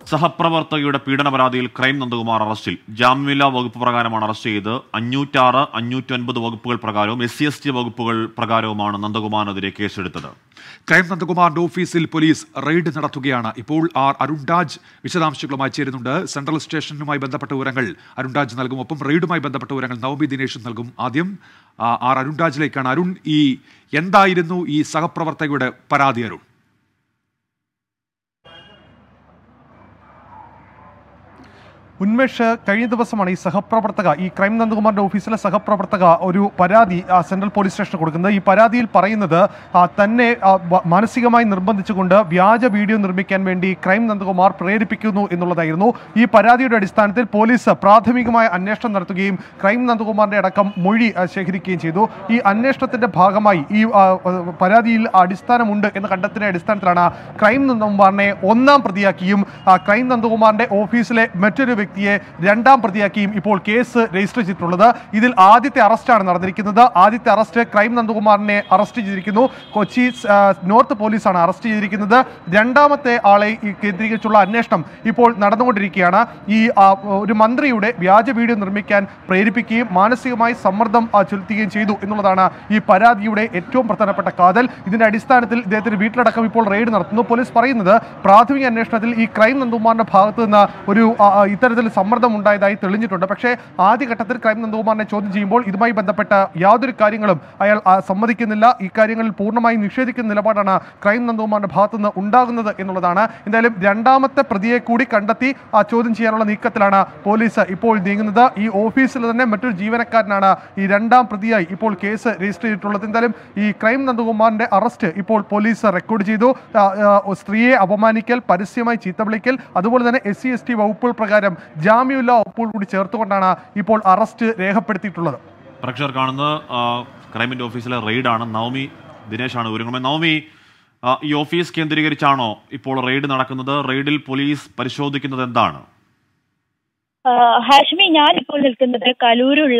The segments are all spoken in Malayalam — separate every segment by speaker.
Speaker 1: സഹപ്രവർത്തകയുടെ പീഡന പരാതിയിൽ ക്രൈം നന്ദകുമാർ അറസ്റ്റിൽ ജാമ്യമില്ലാ വകുപ്പ് പ്രകാരമാണ് അറസ്റ്റ് ചെയ്ത് അഞ്ഞൂറ്റാറ് അഞ്ഞൂറ്റൊൻപത് വകുപ്പുകൾ പ്രകാരവും എസ് സി എസ് ടി വകുപ്പുകൾ പ്രകാരവുമാണ് നന്ദകുമാറിനെതിരെ കേസെടുത്തത്
Speaker 2: ക്രൈം നന്ദകുമാറിന്റെ ഓഫീസിൽ പോലീസ് റെയ്ഡ് നടത്തുകയാണ് ഇപ്പോൾ ആർ അരുൺരാജ് വിശദാംശങ്ങളുമായി ചേരുന്നുണ്ട് സെൻട്രൽ സ്റ്റേഷനുമായി ബന്ധപ്പെട്ട വിവരങ്ങൾ അരുൺരാജ് നൽകും ഒപ്പം റെയ്ഡുമായി ബന്ധപ്പെട്ട വിവരങ്ങൾ നവമി ദിനേശും നൽകും ആദ്യം ആ, ആർ അരുൺരാജിലേക്കാണ് അരുൺ ഈ എന്തായിരുന്നു ഈ സഹപ്രവർത്തകയുടെ പരാതി അരുൺ
Speaker 3: ഉന്മേഷ് കഴിഞ്ഞ ദിവസമാണ് ഈ സഹപ്രവർത്തക ഈ ക്രൈം നന്ദകുമാറിന്റെ ഓഫീസിലെ സഹപ്രവർത്തക ഒരു പരാതി ആ, സെൻട്രൽ പോലീസ് സ്റ്റേഷന് കൊടുക്കുന്നത് ഈ പരാതിയിൽ പറയുന്നത് ആ, തന്നെ ആ, വ- മാനസികമായി നിർബന്ധിച്ചുകൊണ്ട് വ്യാജ വീഡിയോ നിർമ്മിക്കാൻ വേണ്ടി ക്രൈം നന്ദകുമാർ പ്രേരിപ്പിക്കുന്നു എന്നുള്ളതായിരുന്നു ഈ പരാതിയുടെ അടിസ്ഥാനത്തിൽ പോലീസ് പ്രാഥമികമായ അന്വേഷണം നടത്തുകയും ക്രൈം നന്ദകുമാറിന്റെ അടക്കം മൊഴി ആ, ശേഖരിക്കുകയും ചെയ്തു ഈ അന്വേഷണത്തിന്റെ ഭാഗമായി ഈ ആ, ആ, പരാതിയിൽ അടിസ്ഥാനമുണ്ട് എന്ന് കണ്ടെത്തിയ അടിസ്ഥാനത്തിലാണ് ക്രൈം നന്ദകുമാറിനെ ഒന്നാം പ്രതിയാക്കിയും ആ, ക്രൈം നന്ദകുമാറിന്റെ ഓഫീസിലെ മറ്റൊരു വ്യക്തിയെ രണ്ടാം പ്രതിയാക്കിയും ഇപ്പോൾ കേസ് രജിസ്റ്റർ ചെയ്തിട്ടുള്ളത് ഇതിൽ ആദ്യത്തെ അറസ്റ്റാണ് നടന്നിരിക്കുന്നത് ആദ്യത്തെ അറസ്റ്റ് ക്രൈം നന്ദകുമാറിനെ അറസ്റ്റ് ചെയ്തിരിക്കുന്നു കൊച്ചി ആ, നോർത്ത് പോലീസാണ് അറസ്റ്റ് ചെയ്തിരിക്കുന്നത് രണ്ടാമത്തെ ആളെ ഈ കേന്ദ്രീകരിച്ചുള്ള അന്വേഷണം ഇപ്പോൾ നടന്നുകൊണ്ടിരിക്കുകയാണ് ഈ ആ, ഒരു മന്ത്രിയുടെ വ്യാജ വീഡിയോ നിർമ്മിക്കാൻ പ്രേരിപ്പിക്കുകയും മാനസികമായി സമ്മർദ്ദം ആ, ചെലുത്തുകയും ചെയ്തു എന്നുള്ളതാണ് ഈ പരാതിയുടെ ഏറ്റവും പ്രധാനപ്പെട്ട കാതൽ ഇതിന്റെ അടിസ്ഥാനത്തിൽ ഇദ്ദേഹത്തിന്റെ വീട്ടിലടക്കം ഇപ്പോൾ റെയ്ഡ് നടത്തുന്നു പോലീസ് പറയുന്നത് പ്രാഥമിക അന്വേഷണത്തിൽ ഈ ക്രൈം നന്ദകുമാറിന്റെ ഭാഗത്ത് നിന്ന് ഒരു ആ, ആ, ഇത്തരത്തിൽ സമ്മർദ്ദം ഉണ്ടായതായി തെളിഞ്ഞിട്ടുണ്ട് പക്ഷേ ആദ്യഘട്ടത്തിൽ ക്രൈം നന്ദകുമാറിനെ ചോദ്യം ചെയ്യുമ്പോൾ ഇതുമായി ബന്ധപ്പെട്ട യാതൊരു കാര്യങ്ങളും അയാൾ ആ, സമ്മതിക്കുന്നില്ല ഇക്കാര്യങ്ങളിൽ പൂർണ്ണമായും നിഷേധിക്കുന്ന നിലപാടാണ് ക്രൈം നന്ദകുമാറിന്റെ ഭാഗത്തു നിന്ന് ഉണ്ടാകുന്നത് എന്നുള്ളതാണ് എന്തായാലും രണ്ടാമത്തെ പ്രതിയെ കൂടി കണ്ടെത്തി ആ ചോദ്യം ചെയ്യാനുള്ള നീക്കത്തിലാണ് പോലീസ് ഇപ്പോൾ നീങ്ങുന്നത് ഈ ഓഫീസിൽ തന്നെ മറ്റൊരു ജീവനക്കാരനാണ് ഈ രണ്ടാം പ്രതിയായി ഇപ്പോൾ കേസ് രജിസ്റ്റർ ചെയ്തിട്ടുള്ളത് എന്തായാലും ഈ ക്രൈം നന്ദകുമാറിന്റെ അറസ്റ്റ് ഇപ്പോൾ പോലീസ് റെക്കോർഡ് ചെയ്തു ആ, ആ, സ്ത്രീയെ അപമാനിക്കൽ പരസ്യമായി ചീത്ത വിളിക്കൽ അതുപോലെ തന്നെ എസ് സി എസ് ടി വകുപ്പുകൾ പ്രകാരം ജാമ്യമില്ലാ വകുപ്പുകൾ കൂടി ചേർത്തുകൊണ്ടാണ് ഇപ്പോൾ അറസ്റ്റ് രേഖപ്പെടുത്തിയിട്ടുള്ളത്
Speaker 1: പ്രേക്ഷകർ കാണുന്നത് ആ, ക്രൈമിന്റെ ഓഫീസിലെ റെയ്ഡാണ് നവമി ദിനേശാണ് വിവരങ്ങളുമായി നവമി ആ, ഈ ഓഫീസ് കേന്ദ്രീകരിച്ചാണോ ഇപ്പോൾ റെയ്ഡ് നടക്കുന്നത് റെയ്ഡിൽ പോലീസ് പരിശോധിക്കുന്നത് എന്താണ്
Speaker 4: ആഹ് ഹാഷ്മി ഞാൻ ഇപ്പോൾ നിൽക്കുന്നത് കലൂരുള്ള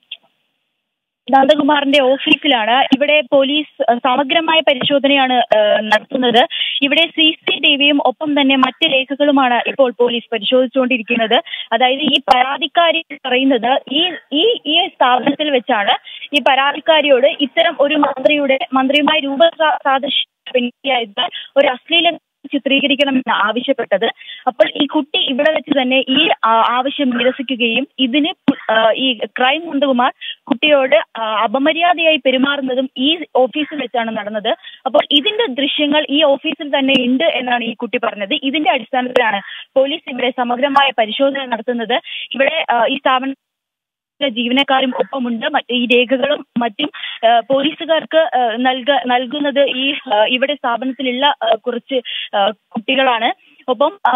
Speaker 4: നന്ദകുമാറിന്റെ ഓഫീസിലാണ് ഇവിടെ പോലീസ് അഹ് സമഗ്രമായ പരിശോധനയാണ് ആഹ് നടത്തുന്നത് ഇവിടെ സി സി ടി വിയും ഒപ്പം തന്നെ മറ്റ് രേഖകളുമാണ് ഇപ്പോൾ പോലീസ് പരിശോധിച്ചുകൊണ്ടിരിക്കുന്നത് അതായത് ഈ പരാതിക്കാരി പറയുന്നത് ഈ ഈ ഈ സ്ഥാപനത്തിൽ വെച്ചാണ് ഈ പരാതിക്കാരിയോട് ഇത്തരം ഒരു മന്ത്രിയുടെ മന്ത്രിയുമായി രൂപ സാദൃശ്യം പെൺകുട്ടിയായതിനാൽ ഒരു അശ്ലീല ചിത്രീകരിക്കണമെന്ന് ആവശ്യപ്പെട്ടത് അപ്പോൾ ഈ കുട്ടി ഇവിടെ വെച്ച് തന്നെ ഈ ആ, ആവശ്യം നിരസിക്കുകയും ഇതിന് പു- ആ, ഈ ക്രൈം നന്ദകുമാർ കുട്ടിയോട് ആ, അപമര്യാദയായി പെരുമാറുന്നതും ഈ ഓഫീസിൽ വെച്ചാണ് നടന്നത് അപ്പോൾ ഇതിന്റെ ദൃശ്യങ്ങൾ ഈ ഓഫീസിൽ തന്നെ ഉണ്ട് എന്നാണ് ഈ കുട്ടി പറഞ്ഞത് ഇതിന്റെ അടിസ്ഥാനത്തിലാണ് പോലീസ് ഇവിടെ സമഗ്രമായ പരിശോധന നടത്തുന്നത് ഇവിടെ ആ, ഈ സ്ഥാപനം ജീവനക്കാരും ഒപ്പമുണ്ട് മറ്റ് ഈ രേഖകളും മറ്റും ആ, പോലീസുകാർക്ക് ആ, നൽക നൽകുന്നത് ഈ ആ, ഇവിടെ സ്ഥാപനത്തിലുള്ള ആ, കുറച്ച് ആ, കുട്ടികളാണ് ഒപ്പം ആ,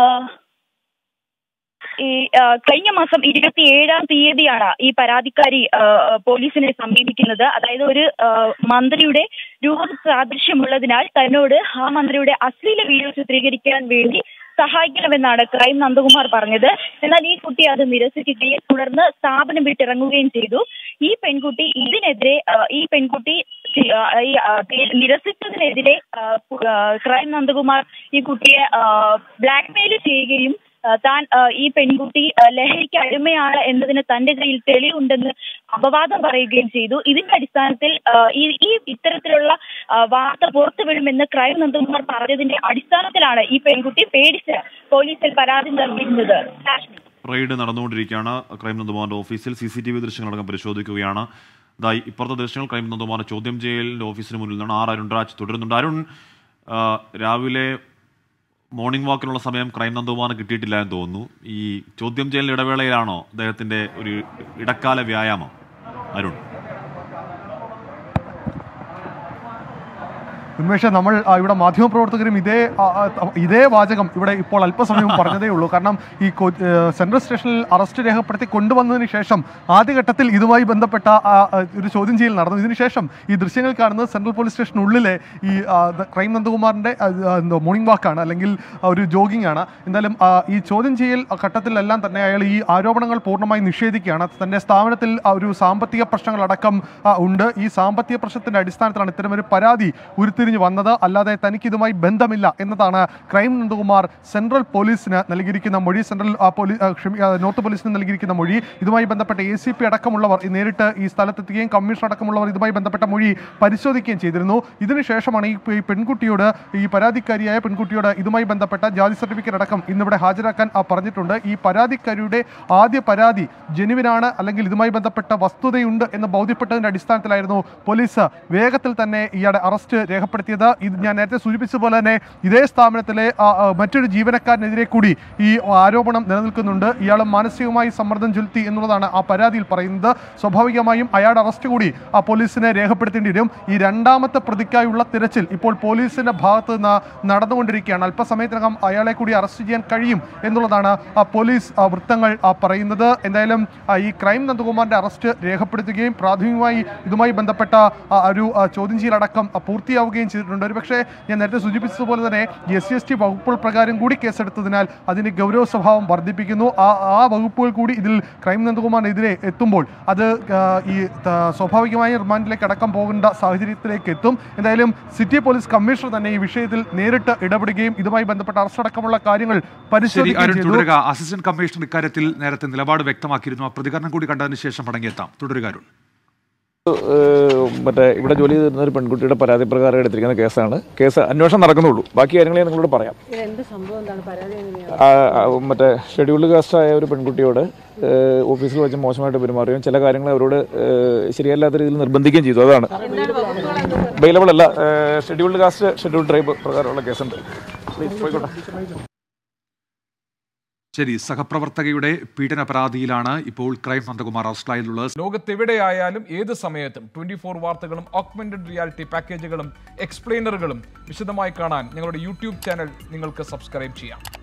Speaker 4: ഈ ആ, കഴിഞ്ഞ മാസം ഇരുപത്തി ഏഴാം തീയതിയാണ് ഈ പരാതിക്കാരി ആ, പോലീസിനെ സമീപിക്കുന്നത് അതായത് ഒരു ആ, മന്ത്രിയുടെ രൂപ സാദൃശ്യമുള്ളതിനാൽ തന്നോട് ആ മന്ത്രിയുടെ അശ്ലീല വീഡിയോ ചിത്രീകരിക്കാൻ വേണ്ടി സഹായിക്കണമെന്നാണ് ക്രൈം നന്ദകുമാർ പറഞ്ഞത് എന്നാൽ ഈ കുട്ടി അത് നിരസിക്കുകയും തുടർന്ന് സ്ഥാപനം വിട്ടിറങ്ങുകയും ചെയ്തു ഈ പെൺകുട്ടി ഇതിനെതിരെ ആ, ഈ പെൺകുട്ടി ചി- ആ, ഈ ആ, പേ- നിരസിച്ചതിനെതിരെ ആ, പു- ആ, ക്രൈം നന്ദകുമാർ ഈ കുട്ടിയെ ബ്ലാക്ക്മെയിൽ ചെയ്യുകയും ആ, താൻ ആ, ഈ പെൺകുട്ടി ആ, ലഹരിക്ക് അടിമയാണ് എന്നതിന് തന്റെ കയ്യിൽ തെളിവുണ്ടെന്ന് അപവാദം പറയുകയും ചെയ്തു ഇതിന്റെ അടിസ്ഥാനത്തിൽ ആ, ഈ ഈ ഇത്തരത്തിലുള്ള ആ, വാർത്ത പുറത്തുവിടുമെന്ന് ക്രൈം നന്ദകുമാർ പറഞ്ഞതിന്റെ അടിസ്ഥാനത്തിലാണ് ഈ പെൺകുട്ടി പേടിച്ച് പോലീസിൽ പരാതി നൽകിയിരുന്നത് കാശ്മീർ
Speaker 1: റെയ്ഡ് നടന്നുകൊണ്ടിരിക്കുകയാണ് ക്രൈം നന്ദകുമാറിന്റെ ഓഫീസിൽ സി സി ടി വി ദൃശ്യങ്ങളടക്കം പരിശോധിക്കുകയാണ് ഇതായി ഇപ്പുറത്തെ ദൃശ്യങ്ങൾ ക്രൈം നന്ദകുമാറിന്റെ ചോദ്യം ചെയ്യലിന്റെ ഓഫീസിന് മുന്നിൽ നിന്നാണ് ആർ അരുൺരാജ് തുടരുന്നുണ്ട് അരുൺ ആ, രാവിലെ മോർണിംഗ് വാക്കിനുള്ള സമയം ക്രൈം നന്ദകുമാറിന് കിട്ടിയിട്ടില്ല എന്ന് തോന്നുന്നു ഈ ചോദ്യം ചെയ്യലിന്റെ ഇടവേളയിലാണോ അദ്ദേഹത്തിന്റെ ഒരു ഇടക്കാല വ്യായാമം അരുൺ
Speaker 3: ഉന്മേഷ നമ്മൾ ആ, ഇവിടെ മാധ്യമപ്രവർത്തകരും ഇതേ ആ, ആ, ഇതേ വാചകം ഇവിടെ ഇപ്പോൾ അല്പസമയം പറഞ്ഞതേ ഉള്ളൂ കാരണം ഈ കൊ- ഏ, സെൻട്രൽ സ്റ്റേഷനിൽ അറസ്റ്റ് രേഖപ്പെടുത്തി കൊണ്ടുവന്നതിന് ശേഷം ആദ്യഘട്ടത്തിൽ ഇതുമായി ബന്ധപ്പെട്ട ആ, ആ, ഒരു ചോദ്യം ചെയ്യൽ നടന്നു ഇതിനുശേഷം ഈ ദൃശ്യങ്ങൾ കാണുന്നത് സെൻട്രൽ പോലീസ് സ്റ്റേഷനുള്ളിലെ ഈ ആ, ദ- ക്രൈം നന്ദകുമാറിന്റെ ആ, ആ, എന്തോ മോർണിംഗ് വാക്കാണ് അല്ലെങ്കിൽ ആ, ഒരു ജോഗിംഗ് ആണ് എന്തായാലും ആ, ഈ ചോദ്യം ചെയ്യൽ ഘട്ടത്തിലെല്ലാം തന്നെ അയാൾ ഈ ആരോപണങ്ങൾ പൂർണ്ണമായി നിഷേധിക്കുകയാണ് തന്റെ സ്ഥാപനത്തിൽ ആ, ഒരു സാമ്പത്തിക പ്രശ്നങ്ങളടക്കം ആ, ഉണ്ട് ഈ സാമ്പത്തിക പ്രശ്നത്തിന്റെ അടിസ്ഥാനത്തിലാണ് ഇത്തരമൊരു പരാതി ഉരുത്തിരിഞ്ഞ് ഒഴിഞ്ഞു വന്നത് അല്ലാതെ തനിക്ക് ഇതുമായി ബന്ധമില്ല എന്നതാണ് ക്രൈം നന്ദകുമാർ സെൻട്രൽ പോലീസിന് നൽകിയിരിക്കുന്ന മൊഴി സെൻട്രൽ ആ, പോലീ ആ, ക്ഷമി ആ, നോർത്ത് പോലീസിന് നൽകിയിരിക്കുന്ന മൊഴി ഇതുമായി ബന്ധപ്പെട്ട എ സി പി അടക്കമുള്ളവർ ഈ നേരിട്ട് ഈ സ്ഥലത്തെത്തുകയും കമ്മീഷണർ അടക്കമുള്ളവർ ഇതുമായി ബന്ധപ്പെട്ട മൊഴി പരിശോധിക്കുകയും ചെയ്തിരുന്നു ഇതിനുശേഷമാണ് ഈ ഈ പെൺകുട്ടിയോട് ഈ പരാതിക്കാരിയായ പെൺകുട്ടിയോട് ഇതുമായി ബന്ധപ്പെട്ട ജാതി സർട്ടിഫിക്കറ്റ് അടക്കം ഇന്നിവിടെ ഹാജരാക്കാൻ ആ, പറഞ്ഞിട്ടുണ്ട് ഈ പരാതിക്കാരിയുടെ ആദ്യ പരാതി ജനുവിനാണ് അല്ലെങ്കിൽ ഇതുമായി ബന്ധപ്പെട്ട വസ്തുതയുണ്ട് എന്ന് ബോധ്യപ്പെട്ടതിന്റെ അടിസ്ഥാനത്തിലായിരുന്നു പോലീസ് വേഗത്തിൽ തന്നെ ഇയാളെ അറസ്റ്റ് രേഖപ്പെടുത്തിയത് ഇത് ഞാൻ നേരത്തെ സൂചിപ്പിച്ച പോലെ തന്നെ ഇതേ സ്ഥാപനത്തിലെ ആ, ആ, മറ്റൊരു ജീവനക്കാരനെതിരെ കൂടി ഈ ആരോപണം നിലനിൽക്കുന്നുണ്ട് ഇയാൾ മാനസികമായി സമ്മർദ്ദം ചെലുത്തി എന്നുള്ളതാണ് ആ പരാതിയിൽ പറയുന്നത് സ്വാഭാവികമായും അയാളുടെ അറസ്റ്റ് കൂടി ആ പോലീസിനെ രേഖപ്പെടുത്തേണ്ടി വരും ഈ രണ്ടാമത്തെ പ്രതിക്കായുള്ള തിരച്ചിൽ ഇപ്പോൾ പോലീസിന്റെ ഭാഗത്ത് നിന്ന് നടന്നുകൊണ്ടിരിക്കുകയാണ് അല്പസമയത്തിനകം അയാളെ കൂടി അറസ്റ്റ് ചെയ്യാൻ കഴിയും എന്നുള്ളതാണ് ആ പോലീസ് ആ, വൃത്തങ്ങൾ ആ, പറയുന്നത് എന്തായാലും ആ, ഈ ക്രൈം നന്ദകുമാറിന്റെ അറസ്റ്റ് രേഖപ്പെടുത്തുകയും പ്രാഥമികമായി ഇതുമായി ബന്ധപ്പെട്ട ആ, ഒരു ആ, ചോദ്യം ചെയ്യലടക്കം ആ, പൂർത്തിയാവുകയും ചെയ്തിട്ടുണ്ട് ഒരുപക്ഷെ ഞാൻ നേരത്തെ സൂചിപ്പിച്ചതുപോലെ തന്നെ എസ് സി എസ് ടി വകുപ്പുകൾ പ്രകാരം കൂടി കേസെടുത്തതിനാൽ അതിന് ഗൗരവ സ്വഭാവം വർദ്ധിപ്പിക്കുന്നു ആ ആ വകുപ്പുകൾ കൂടി ഇതിൽ ക്രൈം നന്ദകുമാറിനെതിരെ എത്തുമ്പോൾ അത് ആ, ഈ ത- സ്വാഭാവികമായി റിമാൻഡിലേക്ക് അടക്കം പോകേണ്ട സാഹചര്യത്തിലേക്ക് എത്തും എന്തായാലും സിറ്റി പോലീസ് കമ്മീഷണർ തന്നെ ഈ വിഷയത്തിൽ നേരിട്ട് ഇടപെടുകയും ഇതുമായി ബന്ധപ്പെട്ട അറസ്റ്റ് അടക്കമുള്ള കാര്യങ്ങൾ
Speaker 2: ശരി
Speaker 3: പരിശോധിക്കുകയും
Speaker 2: അരുൺ
Speaker 3: ചെയ്തു
Speaker 2: തുടരുക അസിസ്റ്റന്റ് കമ്മീഷണർ ഇക്കാര്യത്തിൽ നേരത്തെ നിലപാട് വ്യക്തമാക്കിയിരുന്നു ആ പ്രതികരണം കൂടി കണ്ടതിന് ശേഷം മടങ്ങിയെത്താം തുടരുക അരുൺ
Speaker 5: ഏഹ് മറ്റേ ഇവിടെ ജോലി ചെയ്തിരുന്ന ഒരു പെൺകുട്ടിയുടെ പരാതി പ്രകാരം എടുത്തിരിക്കുന്ന കേസാണ് കേസ് അന്വേഷണം നടക്കുന്നുള്ളൂ ബാക്കി കാര്യങ്ങൾ ഞാൻ നിങ്ങളോട് പറയാം
Speaker 6: എന്ത് സംഭവം എന്താണ് പരാതി എങ്ങനെയാണ്
Speaker 5: ആ, ആ, മറ്റേ ഷെഡ്യൂൾഡ് കാസ്റ്റ് ആയ ഒരു പെൺകുട്ടിയോട് ഏഹ് ഓഫീസിൽ വെച്ച് മോശമായിട്ട് പെരുമാറുകയും ചില കാര്യങ്ങൾ അവരോട് ഏഹ് ശരിയല്ലാത്ത രീതിയിൽ നിർബന്ധിക്കുകയും ചെയ്തു അതാണ് അവൈലബിൾ അല്ല ഷെഡ്യൂൾഡ് കാസ്റ്റ് ഷെഡ്യൂൾഡ് ട്രൈബ് പ്രകാരമുള്ള കേസുണ്ട് പ്ലീസ് പോയിക്കോട്ടെ
Speaker 2: ശരി സഹപ്രവർത്തകയുടെ പീഡന പരാതിയിലാണ് ഇപ്പോൾ ക്രൈം നന്ദകുമാർ അറസ്റ്റിലായിട്ടുള്ളത്
Speaker 7: ലോകത്തെവിടെയായാലും ഏത് സമയത്തും ട്വന്റി ഫോർ വാർത്തകളും ഓഗ്മെന്റഡ് റിയാലിറ്റി പാക്കേജുകളും എക്സ്പ്ലെയിനറുകളും വിശദമായി കാണാൻ ഞങ്ങളുടെ യൂട്യൂബ് ചാനൽ നിങ്ങൾക്ക് സബ്സ്ക്രൈബ് ചെയ്യാം